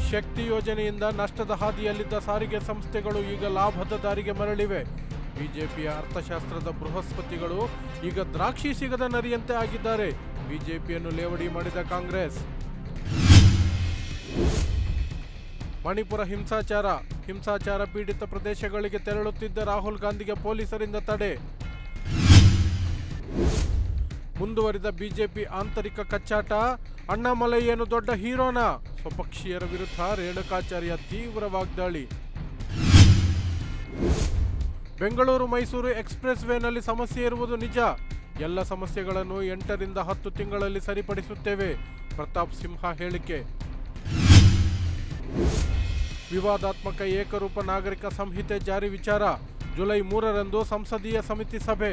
ಶಕ್ತಿ ಯೋಜನೆಯಿಂದ ನಷ್ಟದ ಹಾದಿಯಲ್ಲಿದ್ದ ಸಾರಿಗೆ ಸಂಸ್ಥೆಗಳು ಈಗ ಲಾಭದ ದಾರಿಗೆ ಮರಳಿವೆ ಬಿಜೆಪಿಯ ಅರ್ಥಶಾಸ್ತ್ರದ ಬೃಹಸ್ಪತಿಗಳು ಈಗ ದ್ರಾಕ್ಷಿ ಸಿಗದ ನರಿಯಂತೆ ಆಗಿದ್ದಾರೆ ಬಿಜೆಪಿಯನ್ನು ಲೇವಡಿ ಮಾಡಿದ ಕಾಂಗ್ರೆಸ್ ಮಣಿಪುರ ಹಿಂಸಾಚಾರ ಹಿಂಸಾಚಾರ ಪೀಡಿತ ಪ್ರದೇಶಗಳಿಗೆ ತೆರಳುತ್ತಿದ್ದ ರಾಹುಲ್ ಗಾಂಧಿಗೆ ಪೊಲೀಸರಿಂದ ತಡೆ ಮುಂದುವರಿದ ಬಿಜೆಪಿ ಆಂತರಿಕ ಕಚ್ಚಾಟ ಅಣ್ಣಾಮಲೈ ಏನು ದೊಡ್ಡ ಹೀರೋನಾ ಸ್ವಪಕ್ಷೀಯರ ವಿರುದ್ಧ ರೇಣುಕಾಚಾರ್ಯ ತೀವ್ರ ವಾಗ್ದಾಳಿ ಬೆಂಗಳೂರು ಮೈಸೂರು ಎಕ್ಸ್ಪ್ರೆಸ್ ವೇನಲ್ಲಿ ಸಮಸ್ಯೆ ಇರುವುದು ನಿಜ ಎಲ್ಲ ಸಮಸ್ಯೆಗಳನ್ನು ಎಂಟರಿಂದ ಹತ್ತು ತಿಂಗಳಲ್ಲಿ ಸರಿಪಡಿಸುತ್ತೇವೆ ಪ್ರತಾಪ್ ಸಿಂಹ ಹೇಳಿಕೆ ವಿವಾದಾತ್ಮಕ ಏಕರೂಪ ನಾಗರಿಕ ಸಂಹಿತೆ ಜಾರಿ ವಿಚಾರ ಜುಲೈ ಮೂರರಂದು ಸಂಸದೀಯ ಸಮಿತಿ ಸಭೆ